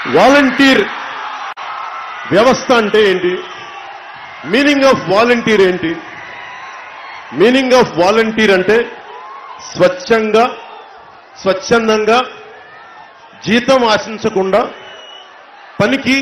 volunteer వ్యవస్థ అంటే ఏంటి మీనింగ్ ఆఫ్ వాలంటీర్ ఏంటి మీనింగ్ ఆఫ్ వాలంటీర్ అంటే స్వచ్ఛంగా స్వచ్ఛందంగా జీతం ఆశించకుండా పనికి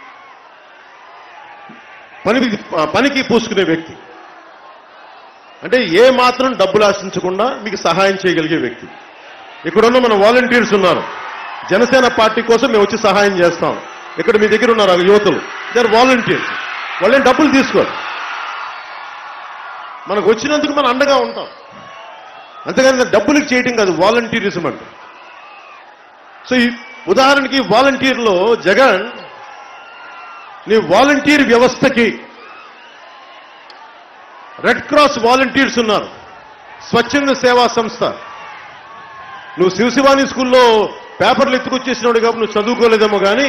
పనికి పనికి పూసుకునే వ్యక్తి అంటే ఏ మాత్రం డబ్బులు ఆశించకుండా మీకు సహాయం చేయగలిగే వ్యక్తి ఇక్కడున్న మన వాలంటీర్స్ ఉన్నారు జనసేన పార్టీ కోసం మేము వచ్చి సహాయం చేస్తాం ఇక్కడ మీ దగ్గర ఉన్నారు ఆ యువతులు దే ఆర్ వాలంటీర్స్ వాళ్ళేం డబ్బులు తీసుకోరు మనకు వచ్చినందుకు మనం అండగా ఉంటాం అంతేగాని డబ్బులకి చేయటం కాదు వాలంటీరిజం అంటే సో ఈ ఉదాహరణకి వాలంటీర్లో జగన్ నీ వాలంటీర్ వ్యవస్థకి రెడ్ క్రాస్ వాలంటీర్స్ ఉన్నారు స్వచ్ఛంద సేవా సంస్థ నువ్వు శివశివాని స్కూల్లో పేపర్లు ఎత్తుకొచ్చేసినాడు కాబట్టి నువ్వు చదువుకోలేదేమో కానీ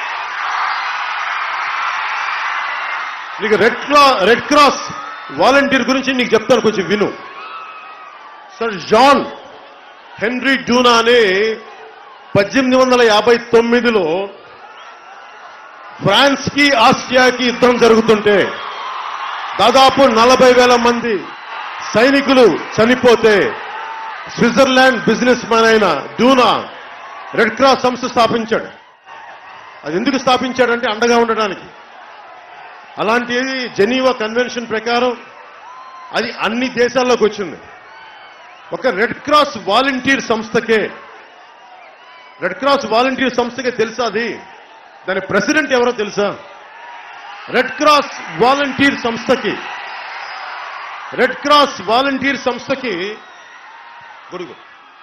నీకు రెడ్ క్లా రెడ్ క్రాస్ వాలంటీర్ గురించి నీకు చెప్తాను కొంచెం విను సర్ జాన్ హెన్రీ డూనా అనే పద్దెనిమిది వందల యాభై తొమ్మిదిలో ఫ్రాన్స్ కి ఆస్ట్రియాకి యుద్ధం జరుగుతుంటే దాదాపు నలభై వేల మంది సైనికులు చనిపోతే స్విట్జర్లాండ్ బిజినెస్ మ్యాన్ అయిన డూనా రెడ్ క్రాస్ సంస్థ స్థాపించాడు అది ఎందుకు స్థాపించాడంటే అండగా ఉండడానికి అలాంటిది జెనీవా కన్వెన్షన్ ప్రకారం అది అన్ని దేశాల్లోకి వచ్చింది ఒక రెడ్ క్రాస్ వాలంటీర్ సంస్థకే రెడ్ క్రాస్ వాలంటీర్ సంస్థకే తెలుసా అది దాని ప్రెసిడెంట్ ఎవరో తెలుసా రెడ్ క్రాస్ వాలంటీర్ సంస్థకి రెడ్ క్రాస్ వాలంటీర్ సంస్థకి గురుగు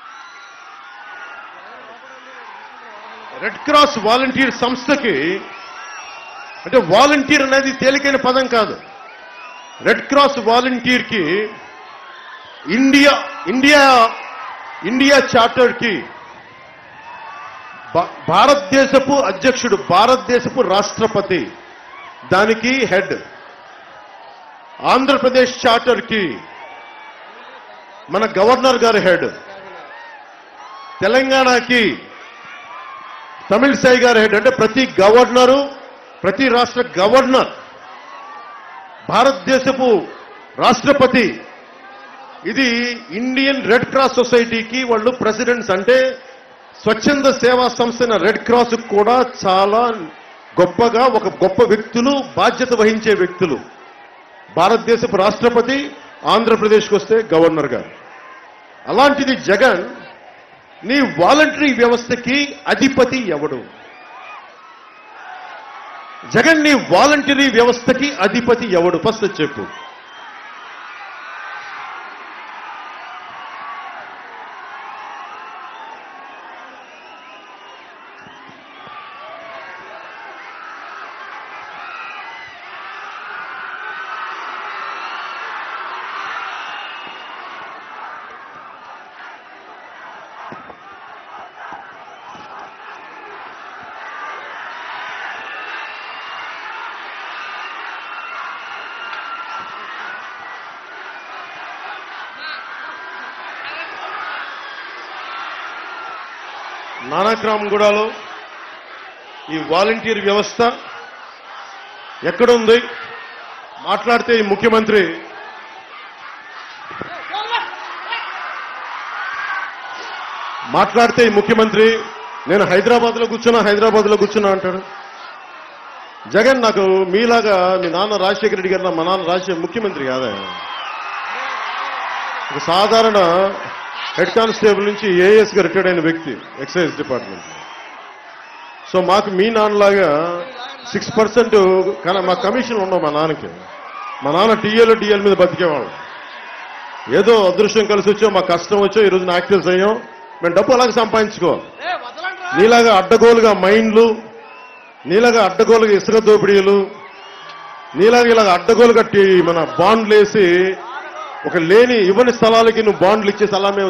రెడ్ క్రాస్ వాలంటీర్ సంస్థకి అంటే వాలంటీర్ అనేది తేలికైన పదం కాదు రెడ్ క్రాస్ వాలంటీర్ కి ఇండియా ఇండియా ఇండియా చార్టర్ కి భా- భారతదేశపు అధ్యక్షుడు భారతదేశపు రాష్ట్రపతి దానికి హెడ్ ఆంధ్రప్రదేశ్ చార్టర్ కి మన గవర్నర్ గారు హెడ్ తెలంగాణకి తమిళ గారు హెడ్ అంటే ప్రతి గవర్నరు ప్రతి రాష్ట్ర గవర్నర్ భారతదేశపు రాష్ట్రపతి ఇది ఇండియన్ రెడ్ క్రాస్ సొసైటీకి వాళ్ళు ప్రెసిడెంట్స్ అంటే స్వచ్ఛంద సేవా సంస్థ అయిన రెడ్ క్రాస్ కూడా చాలా గొప్పగా ఒక గొప్ప వ్యక్తులు బాధ్యత వహించే వ్యక్తులు భారతదేశపు రాష్ట్రపతి ఆంధ్రప్రదేశ్కి వస్తే గవర్నర్ గారు అలాంటిది జగన్ నీ వాలంటరీ వ్యవస్థకి అధిపతి ఎవడు జగన్ నీ వాలంటరీ వ్యవస్థకి అధిపతి ఎవడు ఫస్ట్ అది చెప్పు నానాక్రామ్గూడలో ఈ వాలంటీర్ వ్యవస్థ ఎక్కడుంది మాట్లాడితే ఈ ముఖ్యమంత్రి మాట్లాడితే ఈ ముఖ్యమంత్రి నేను హైదరాబాద్ లో కూర్చున్నా హైదరాబాద్ లో కూర్చున్నా అంటాడు జగన్ నాకు మీలాగా మీ నాన్న రాజశేఖర రెడ్డి గారు మా నాన్న రాజశేఖర ముఖ్యమంత్రి కాదా ఒక సాధారణ హెడ్ కానిస్టేబుల్ నుంచి ఏఎస్ గా రిటైర్డ్ అయిన వ్యక్తి ఎక్సైజ్ డిపార్ట్మెంట్ సో మాకు మీ నాన్నలాగా సిక్స్ పర్సెంట్ మా కమిషన్ ఉండవు మా నాన్నకి మా నాన్న టీఏలో డిఎల్ మీద బతికేవాళ్ళం ఏదో అదృష్టం కలిసి వచ్చో మా కష్టం వచ్చో ఈ రోజున యాక్టివ్స్ అయ్యాం మేము డబ్బు అలాగే సంపాదించుకోవాలి నీలాగా అడ్డగోలుగా మైండ్లు నీలాగా అడ్డగోలుగా ఇసుక దోపిడీలు నీలాగా ఇలాగ అడ్డగోలు కట్టి మన బాండ్లు వేసి ఒక లేని ఇవ్వని స్థలాలకి నువ్వు బాండ్లు ఇచ్చేసి అలా మేము